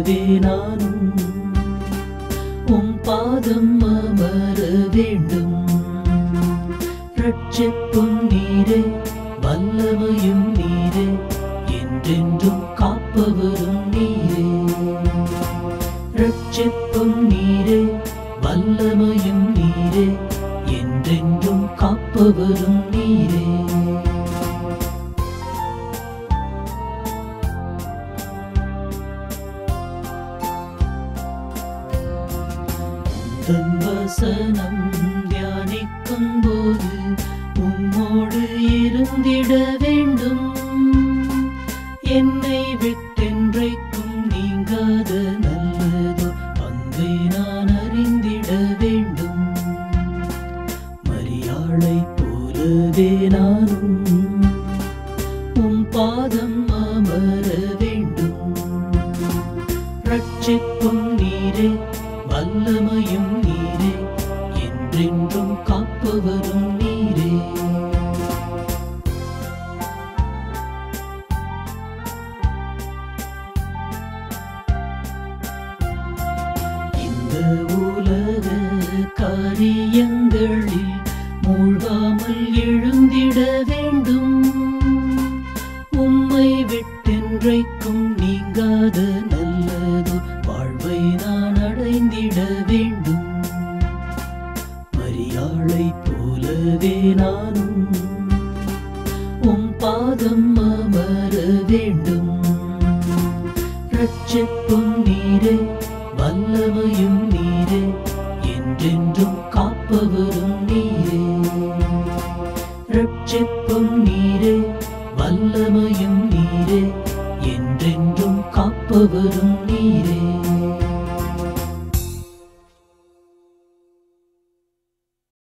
போலவே நானும் உம் பாதம் அமர வேண்டும் ரட்சிப்பும் நீரே வல்லமையும் நீரே என்றென்றும் காப்பவரும் நீரே ரட்சிப்பும் நீரே வல்லமையும் நீரே என்றென்றும் காப்பவரும் நீரே உந்தன் வசனம் தியானிக்கும் போது உம்மோடு இருந்திட வேண்டும் என்னை விட்டென்றைக்கும் நீங்காத நல்லதோ அன்பை நான் அறிந்திட வேண்டும் மரியாளை போலவே நானும் உம் பாதம் அமர வேண்டும் ரட்சிப்பும் நீரே வல்லமையும் நீரே என்றென்றும் காப்பவரும் நீரே இந்த உலக காரியங்களில் மூழ்காமல் எழுந்திட வேண்டும் உம்மை விட்டென்றைக்கும் நீங்காத நல்லதோ வாழ்வை நான் அடைந்திட வேண்டும் மரியாளை போலவே நானும் உம் பாதம் அமர வேண்டும் ரட்சிப்பும் நீரே வல்லமையும் நீரே என்றென்றும் காப்பவரும் நீரே ரட்சிப்பும் நீரே வல்லமையும் நீரே என்றென்றும் காப்பவரும் நீரே